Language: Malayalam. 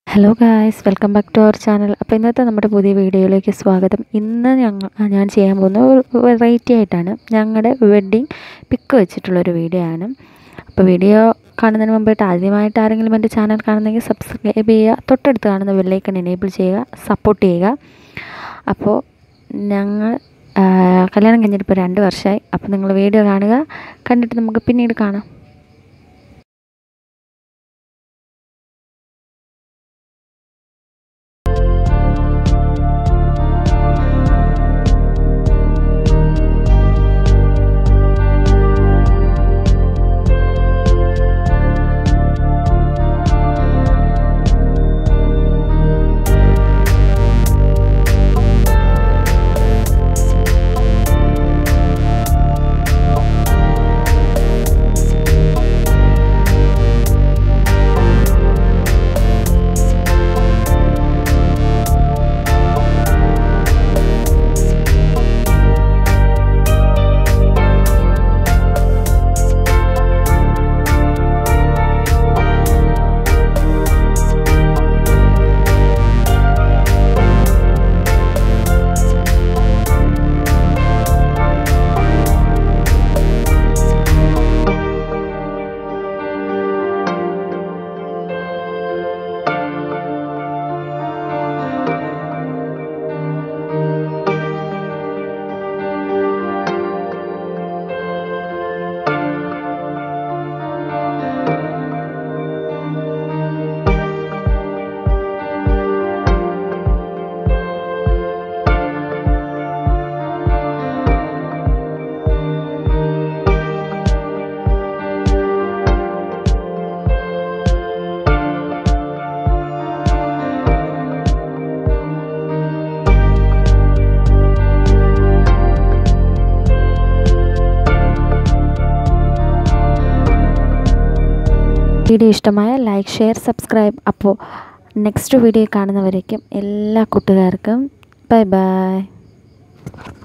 hello guys welcome back to our channel അപ്പോൾ ഇന്നത്തെ നമ്മുടെ പുതിയ വീഡിയോയിലേക്ക് സ്വാഗതം ഇന്ന് ഞങ്ങൾ ഞാൻ ചെയ്യാൻ പോകുന്ന ഒരു വെറൈറ്റി ആയിട്ടാണ് ഞങ്ങളുടെ വെഡ്ഡിങ് പിക്ക് വെച്ചിട്ടുള്ളൊരു വീഡിയോ ആണ് അപ്പോൾ വീഡിയോ കാണുന്നതിന് മുമ്പായിട്ട് ആദ്യമായിട്ട് ആരെങ്കിലും എൻ്റെ ചാനൽ കാണുന്നെങ്കിൽ സബ്സ്ക്രൈബ് ചെയ്യുക തൊട്ടടുത്ത് കാണുന്ന ബെല്ലൈക്കൺ എനേബിൾ ചെയ്യുക സപ്പോർട്ട് ചെയ്യുക അപ്പോൾ ഞങ്ങൾ കല്യാണം കഴിഞ്ഞിട്ട് ഇപ്പോൾ രണ്ട് വർഷമായി അപ്പോൾ നിങ്ങൾ വീഡിയോ കാണുക കണ്ടിട്ട് നമുക്ക് പിന്നീട് കാണാം വീഡിയോ ഇഷ്ടമായ ലൈക്ക് ഷെയർ സബ്സ്ക്രൈബ് അപ്പോൾ നെക്സ്റ്റ് വീഡിയോ കാണുന്നവരേക്കും എല്ലാ കൂട്ടുകാർക്കും ബൈ ബൈ